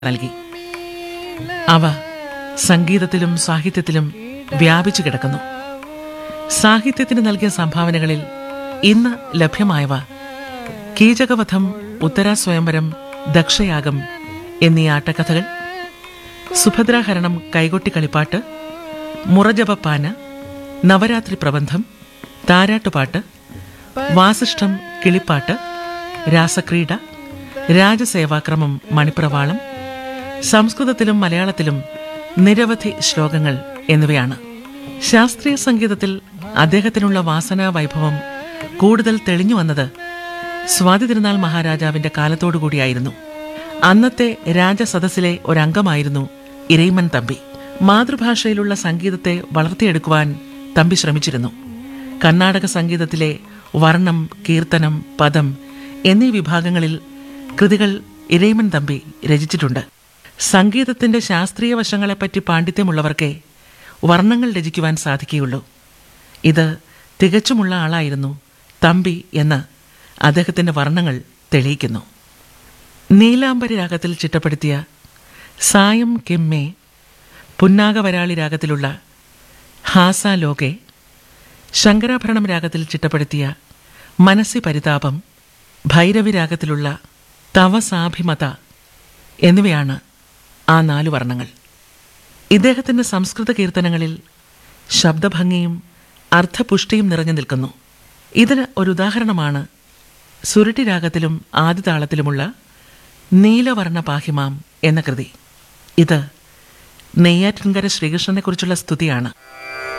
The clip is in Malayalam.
നൽകി അവ സംഗീതത്തിലും സാഹിത്യത്തിലും വ്യാപിച്ചു കിടക്കുന്നു സാഹിത്യത്തിന് നൽകിയ സംഭാവനകളിൽ ഇന്ന് ലഭ്യമായവ കീചകവധം ഉത്തരാസ്വയംവരം ദക്ഷയാഗം എന്നീ ആട്ടക്കഥകൾ സുഭദ്രാഹരണം കൈകൊട്ടിക്കളിപ്പാട്ട് മുറജപപ്പാന നവരാത്രി പ്രബന്ധം താരാട്ടുപാട്ട് വാസിഷ്ഠം കിളിപ്പാട്ട് രാസക്രീഡ രാജസേവാക്രമം മണിപ്രവാളം സംസ്കൃതത്തിലും മലയാളത്തിലും നിരവധി ശ്ലോകങ്ങൾ എന്നിവയാണ് ശാസ്ത്രീയ സംഗീതത്തിൽ അദ്ദേഹത്തിനുള്ള വാസനാ വൈഭവം കൂടുതൽ തെളിഞ്ഞു വന്നത് സ്വാതി തിരുനാൾ മഹാരാജാവിന്റെ കാലത്തോടുകൂടിയായിരുന്നു അന്നത്തെ രാജസദസ്സിലെ ഒരംഗമായിരുന്നു ഇരയിമൻ തമ്പി മാതൃഭാഷയിലുള്ള സംഗീതത്തെ വളർത്തിയെടുക്കുവാൻ തമ്പി ശ്രമിച്ചിരുന്നു കർണാടക സംഗീതത്തിലെ വർണ്ണം കീർത്തനം പദം എന്നീ വിഭാഗങ്ങളിൽ കൃതികൾ ഇരയിമൻ തമ്പി രചിച്ചിട്ടുണ്ട് സംഗീതത്തിന്റെ ശാസ്ത്രീയ വശങ്ങളെപ്പറ്റി പാണ്ഡിത്യമുള്ളവർക്കേ വർണ്ണങ്ങൾ രചിക്കുവാൻ സാധിക്കുകയുള്ളൂ ഇത് തികച്ചുമുള്ള ആളായിരുന്നു തമ്പി എന്ന് അദ്ദേഹത്തിന്റെ വർണ്ണങ്ങൾ തെളിയിക്കുന്നു നീലാംബരി രാഗത്തിൽ ചിട്ടപ്പെടുത്തിയ സായം കെമ്മേ പുന്നാഗവരാളി രാഗത്തിലുള്ള ഹാസാലോകെ ശങ്കരാഭരണം രാഗത്തിൽ ചിട്ടപ്പെടുത്തിയ മനസ്സി പരിതാപം ഭൈരവി രാഗത്തിലുള്ള തവസാഭിമത എന്നിവയാണ് ആ നാലു വർണ്ണങ്ങൾ ഇദ്ദേഹത്തിന്റെ സംസ്കൃത കീർത്തനങ്ങളിൽ ശബ്ദഭംഗിയും അർത്ഥപുഷ്ടിയും നിറഞ്ഞു നിൽക്കുന്നു ഇതിന് ഒരു ഉദാഹരണമാണ് സുരുട്ടി രാഗത്തിലും ആദിതാളത്തിലുമുള്ള നീലവർണ്ണ പാഹിമാം എന്ന കൃതി ഇത് നെയ്യാറ്റിൻകര ശ്രീകൃഷ്ണനെക്കുറിച്ചുള്ള സ്തുതിയാണ്